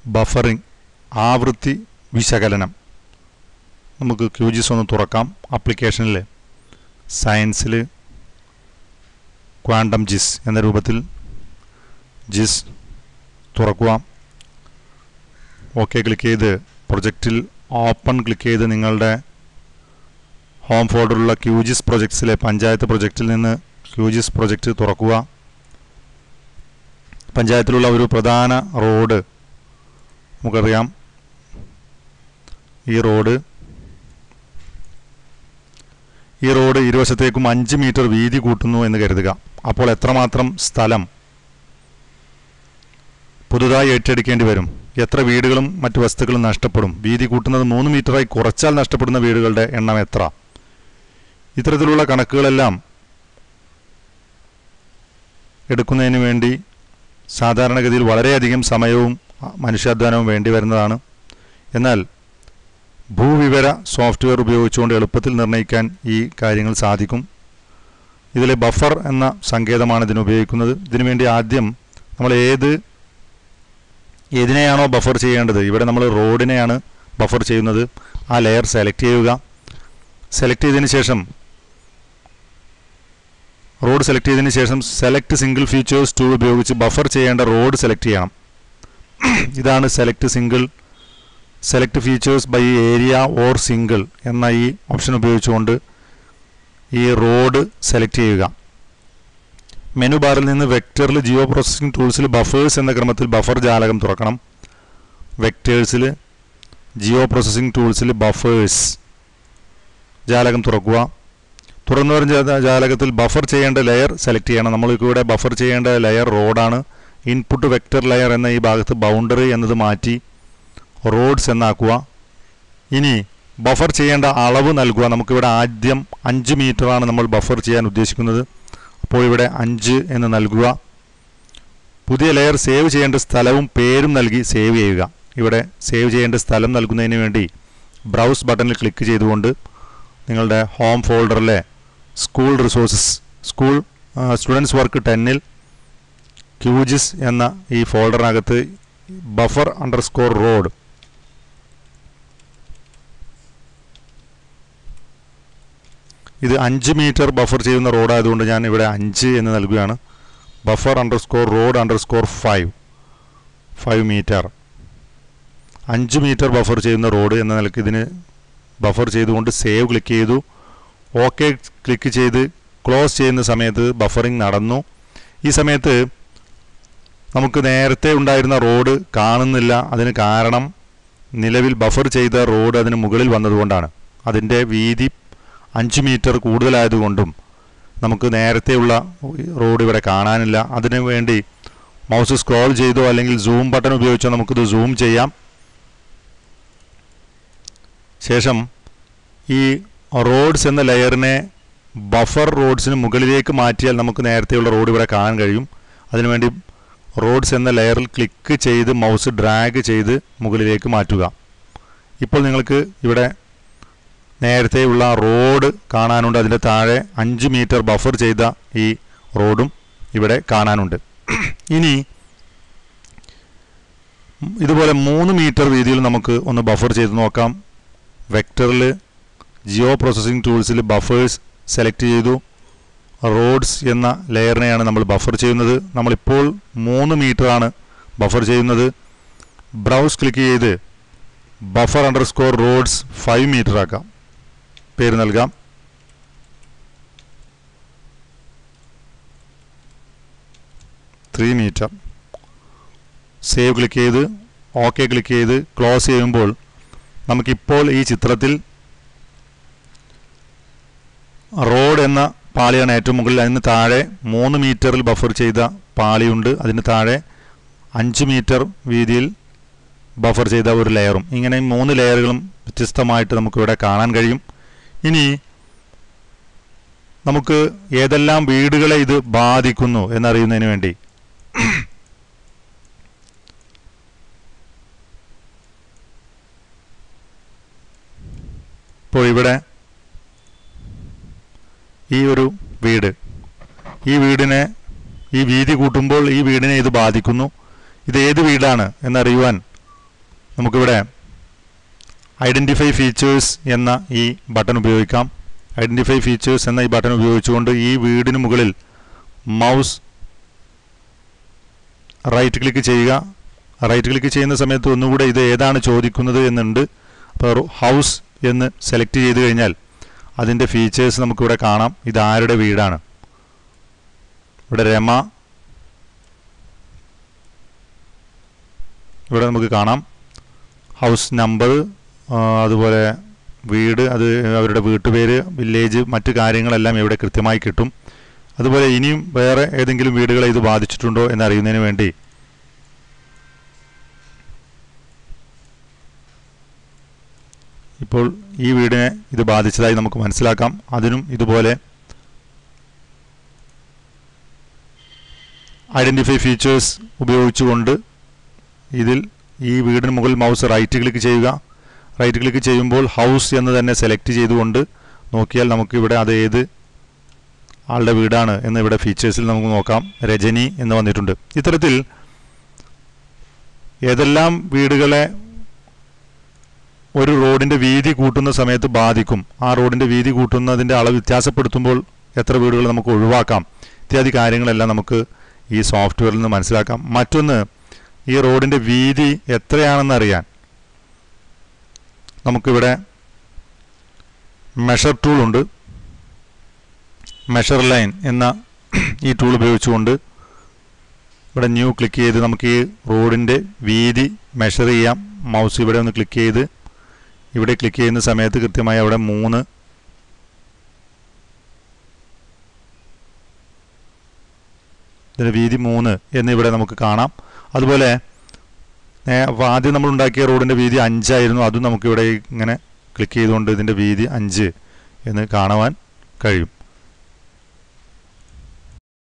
buffering ആവൃത്തി വിശകലനം നമുക്ക് ക്യൂജിസ് ഒന്ന് തുറക്കാം ആപ്ലിക്കേഷനിൽ സയൻസിൽ ക്വാണ്ടം ജിസ് എന്ന രൂപത്തിൽ ജിസ് തുറക്കുക ഓക്കെ ക്ലിക്ക് ചെയ്ത് പ്രൊജക്റ്റിൽ ഓപ്പൺ ക്ലിക്ക് ചെയ്ത് നിങ്ങളുടെ ഹോം ഫോൾഡറിലുള്ള ക്യൂജിസ് പ്രൊജക്ട്സിലെ പഞ്ചായത്ത് പ്രൊജക്റ്റിൽ നിന്ന് ക്യൂജിസ് പ്രൊജക്റ്റ് തുറക്കുക പഞ്ചായത്തിലുള്ള ഒരു പ്രധാന റോഡ് നമുക്കറിയാം ഈ റോഡ് ഈ റോഡ് ഇരുവശത്തേക്കും അഞ്ച് മീറ്റർ വീതി കൂട്ടുന്നു എന്ന് കരുതുക അപ്പോൾ എത്രമാത്രം സ്ഥലം പുതുതായി ഏറ്റെടുക്കേണ്ടി വരും എത്ര വീടുകളും മറ്റു വസ്തുക്കളും നഷ്ടപ്പെടും വീതി കൂട്ടുന്നത് മൂന്ന് മീറ്ററായി കുറച്ചാൽ നഷ്ടപ്പെടുന്ന വീടുകളുടെ എണ്ണം എത്ര ഇത്തരത്തിലുള്ള കണക്കുകളെല്ലാം എടുക്കുന്നതിന് വേണ്ടി സാധാരണഗതിയിൽ വളരെയധികം സമയവും അ, മനുഷ്യാധ്വാനവും വേണ്ടി വരുന്നതാണ് എന്നാൽ ഭൂവിവര സോഫ്റ്റ്വെയർ ഉപയോഗിച്ചുകൊണ്ട് എളുപ്പത്തിൽ നിർണ്ണയിക്കാൻ ഈ കാര്യങ്ങൾ സാധിക്കും ഇതിലെ ബഫർ എന്ന സങ്കേതമാണ് ഇതിന് ഉപയോഗിക്കുന്നത് ഇതിനുവേണ്ടി ആദ്യം നമ്മൾ ഏത് ഏതിനെയാണോ ബഫർ ചെയ്യേണ്ടത് ഇവിടെ നമ്മൾ റോഡിനെയാണ് ബഫർ ചെയ്യുന്നത് ആ ലെയർ സെലക്ട് ചെയ്യുക സെലക്ട് ചെയ്തതിന് ശേഷം റോഡ് സെലക്ട് ചെയ്തതിന് ശേഷം സെലക്ട് സിംഗിൾ ഫീച്ചേഴ്സ് ടൂൾ ഉപയോഗിച്ച് ബഫർ ചെയ്യേണ്ട റോഡ് സെലക്ട് ചെയ്യണം ഇതാണ് select single select features by area or single എന്ന ഈ ഓപ്ഷൻ ഉപയോഗിച്ചുകൊണ്ട് ഈ റോഡ് സെലക്ട് ചെയ്യുക മെനു ബാറിൽ നിന്ന് വെക്ടറിൽ ജിയോ പ്രോസസ്സിംഗ് ടൂൾസിൽ ബഫേഴ്സ് എന്ന ക്രമത്തിൽ ബഫർ ജാലകം തുറക്കണം വെക്ടേഴ്സിൽ ജിയോ പ്രോസസ്സിംഗ് ടൂൾസിൽ ബഫേഴ്സ് ജാലകം തുറക്കുക തുറന്നു വരുന്ന ജാ- ജാലകത്തിൽ ബഫർ ചെയ്യേണ്ട ലെയർ സെലക്ട് ചെയ്യണം നമ്മൾക്ക് ഇവിടെ ബഫർ ചെയ്യേണ്ട ലെയർ റോഡാണ് ഇൻപുട്ട് വെക്ടർ ലെയർ എന്ന ഈ ഭാഗത്ത് ബൗണ്ടറി എന്നത് മാറ്റി റോഡ്സ് എന്നാക്കുക ഇനി ബഫർ ചെയ്യേണ്ട അളവ് നൽകുക നമുക്കിവിടെ ആദ്യം അഞ്ച് മീറ്ററാണ് നമ്മൾ ബഫർ ചെയ്യാൻ ഉദ്ദേശിക്കുന്നത് അപ്പോൾ ഇവിടെ അഞ്ച് എന്ന് നൽകുക പുതിയ ലെയർ സേവ് ചെയ്യേണ്ട സ്ഥലവും പേരും നൽകി സേവ് ചെയ്യുക ഇവിടെ സേവ് ചെയ്യേണ്ട സ്ഥലം നൽകുന്നതിന് വേണ്ടി ബ്രൗസ് ബട്ടണിൽ ക്ലിക്ക് ചെയ്തുകൊണ്ട് നിങ്ങളുടെ ഹോം ഫോൾഡറിലെ school resources school students work ടെന്നിൽ ക്യൂജിസ് എന്ന ഈ ഫോൾഡറിനകത്ത് ബഫർ അണ്ടർസ്കോർ റോഡ് ഇത് അഞ്ച് മീറ്റർ ബഫർ ചെയ്യുന്ന റോഡായതുകൊണ്ട് ഞാൻ ഇവിടെ അഞ്ച് എന്ന് നൽകുകയാണ് buffer underscore road underscore five five metre അഞ്ച് മീറ്റർ ബഫർ ചെയ്യുന്ന റോഡ് എന്ന നിലയ്ക്ക് ഇതിന് ബഫർ ചെയ്തുകൊണ്ട് സേവ് ക്ലിക്ക് ചെയ്തു ഓക്കെ ക്ലിക്ക് ചെയ്ത് ക്ലോസ് ചെയ്യുന്ന സമയത്ത് ബഫറിംഗ് നടന്നു ഈ സമയത്ത് നമുക്ക് നേരത്തെ ഉണ്ടായിരുന്ന റോഡ് കാണുന്നില്ല അതിന് കാരണം നിലവിൽ ബഫർ ചെയ്ത റോഡ് അതിന് മുകളിൽ വന്നതുകൊണ്ടാണ് അതിൻ്റെ വീതി അഞ്ച് മീറ്റർ കൂടുതലായതുകൊണ്ടും നമുക്ക് നേരത്തെയുള്ള റോഡ് ഇവിടെ കാണാനില്ല അതിനു വേണ്ടി മൗസ് സ്ക്രോൾ ചെയ്തോ അല്ലെങ്കിൽ സൂം ബട്ടൺ ഉപയോഗിച്ചോ നമുക്കിത് സൂം ചെയ്യാം ശേഷം ഈ റോഡ്സ് എന്ന ലെയറിനെ ബഫർ റോഡ്സിന് മുകളിലേക്ക് മാറ്റിയാൽ നമുക്ക് നേരത്തെയുള്ള റോഡ് ഇവിടെ കാണാൻ കഴിയും അതിനുവേണ്ടി റോഡ്സ് എന്ന ലെയറിൽ ക്ലിക്ക് ചെയ്ത് മൗസ് ഡ്രാഗ് ചെയ്ത് മുകളിലേക്ക് മാറ്റുക ഇപ്പോൾ നിങ്ങൾക്ക് ഇവിടെ നേരത്തെയുള്ള റോഡ് കാണാനുണ്ട് അതിൻ്റെ താഴെ അഞ്ച് മീറ്റർ ബഫർ ചെയ്ത ഈ റോഡും ഇവിടെ കാണാനുണ്ട് ഇനി ഇതുപോലെ മൂന്ന് മീറ്റർ വീതിയിൽ നമുക്ക് ഒന്ന് ബഫർ ചെയ്ത് നോക്കാം വെക്ടറിൽ ജിയോ പ്രോസസ്സിംഗ് ടൂൾസിൽ ബഫേഴ്സ് സെലക്ട് ചെയ്തു റോഡ്സ് എന്ന ലെയറിനെയാണ് നമ്മൾ ബഫർ ചെയ്യുന്നത് നമ്മളിപ്പോൾ മൂന്ന് മീറ്ററാണ് ബഫർ ചെയ്യുന്നത് ബ്രൗസ് ക്ലിക്ക് ചെയ്ത് buffer underscore roads five metre ആക്കാം പേര് നൽകാം ത്രീ മീറ്റർ സേവ് ക്ലിക്ക് ചെയ്ത് ഓക്കെ ക്ലിക്ക് ചെയ്ത് ക്ലോസ് ചെയ്യുമ്പോൾ നമുക്കിപ്പോൾ ഈ ചിത്രത്തിൽ റോഡ് എന്ന പാളിയാണ് ഏറ്റവും മുകളിൽ അതിന് താഴെ മൂന്ന് മീറ്ററിൽ ബഫർ ചെയ്ത പാളിയുണ്ട് അതിന് താഴെ അഞ്ച് മീറ്റർ വീതിയിൽ ബഫർ ചെയ്ത ഒരു ലെയറും ഇങ്ങനെ മൂന്ന് ലെയറുകളും വ്യത്യസ്തമായിട്ട് നമുക്കിവിടെ കാണാൻ കഴിയും ഇനി നമുക്ക് ഏതെല്ലാം വീടുകളെ ഇത് ബാധിക്കുന്നു എന്നറിയുന്നതിന് വേണ്ടി ഇപ്പോൾ ഇവിടെ ഈ ഒരു വീട് ഈ വീടിനെ ഈ വീതി കൂട്ടുമ്പോൾ ഈ വീടിനെ ഇത് ബാധിക്കുന്നു ഇത് ഏത് വീടാണ് എന്നറിയുവാൻ നമുക്കിവിടെ ഐഡൻറ്റിഫൈ ഫീച്ചേഴ്സ് എന്ന ഈ ബട്ടൺ ഉപയോഗിക്കാം ഐഡൻറ്റിഫൈ ഫീച്ചേഴ്സ് എന്ന ഈ ബട്ടൺ ഉപയോഗിച്ചുകൊണ്ട് ഈ വീടിന് മുകളിൽ മൗസ് റൈറ്റ് ക്ലിക്ക് ചെയ്യുക റൈറ്റ് ക്ലിക്ക് ചെയ്യുന്ന സമയത്ത് ഒന്നുകൂടെ ഇത് ഏതാണ് ചോദിക്കുന്നത് എന്നുണ്ട് അപ്പോൾ ഹൗസ് എന്ന് സെലക്ട് ചെയ്ത് കഴിഞ്ഞാൽ അതിൻ്റെ ഫീച്ചേഴ്സ് നമുക്കിവിടെ കാണാം ഇത് ആരുടെ വീടാണ് ഇവിടെ രമ ഇവിടെ നമുക്ക് കാണാം ഹൗസ് നമ്പർ അതുപോലെ വീട് അത് അവരുടെ വീട്ടുപേര് വില്ലേജ് മറ്റു കാര്യങ്ങളെല്ലാം ഇവിടെ കൃത്യമായി കിട്ടും അതുപോലെ ഇനിയും വേറെ ഏതെങ്കിലും വീടുകളെ ഇത് ബാധിച്ചിട്ടുണ്ടോ എന്നറിയുന്നതിന് വേണ്ടി ഇപ്പോൾ ഈ വീടിനെ ഇത് ബാധിച്ചതായി നമുക്ക് മനസ്സിലാക്കാം അതിനും ഇതുപോലെ ഐഡൻറ്റിഫൈ ഫീച്ചേഴ്സ് ഉപയോഗിച്ചുകൊണ്ട് ഇതിൽ ഈ വീടിന് മുകളിൽ മൗസ് റൈറ്റ് ക്ലിക്ക് ചെയ്യുക റൈറ്റ് ക്ലിക്ക് ചെയ്യുമ്പോൾ ഹൗസ് എന്ന് തന്നെ സെലക്ട് ചെയ്തുകൊണ്ട് നോക്കിയാൽ നമുക്ക് ഇവിടെ അത് ഏത് ആളുടെ വീടാണ് എന്ന് ഇവിടെ ഫീച്ചേഴ്സിൽ നമുക്ക് നോക്കാം രജനി എന്ന് വന്നിട്ടുണ്ട് ഇത്തരത്തിൽ ഏതെല്ലാം വീടുകളെ ഒരു റോഡിൻ്റെ വീതി കൂട്ടുന്ന സമയത്ത് ബാധിക്കും ആ റോഡിൻ്റെ വീതി കൂട്ടുന്നതിൻ്റെ അളവ് വ്യത്യാസപ്പെടുത്തുമ്പോൾ എത്ര വീടുകൾ നമുക്ക് ഒഴിവാക്കാം ഇത്യാദി കാര്യങ്ങളെല്ലാം നമുക്ക് ഈ സോഫ്റ്റ്വെയറിൽ നിന്ന് മനസ്സിലാക്കാം മറ്റൊന്ന് ഈ റോഡിൻ്റെ വീതി എത്രയാണെന്ന് അറിയാൻ നമുക്കിവിടെ മെഷർ ടൂൾ ഉണ്ട് മെഷർ ലൈൻ എന്ന ഈ ടൂൾ ഉപയോഗിച്ചുകൊണ്ട് ഇവിടെ ന്യൂ ക്ലിക്ക് ചെയ്ത് നമുക്ക് ഈ റോഡിൻ്റെ വീതി മെഷർ ചെയ്യാം മൗസ് ഇവിടെ ഒന്ന് ക്ലിക്ക് ചെയ്ത് ഇവിടെ ക്ലിക്ക് ചെയ്യുന്ന സമയത്ത് കൃത്യമായി അവിടെ മൂന്ന് ഇതിൻ്റെ വീതി മൂന്ന് എന്നിവിടെ നമുക്ക് കാണാം അതുപോലെ അപ്പോൾ ആദ്യം നമ്മൾ ഉണ്ടാക്കിയ റോഡിൻ്റെ വീതി അഞ്ചായിരുന്നു അതും നമുക്കിവിടെ ഇങ്ങനെ ക്ലിക്ക് ചെയ്തുകൊണ്ട് ഇതിൻ്റെ വീതി അഞ്ച് എന്ന് കാണുവാൻ കഴിയും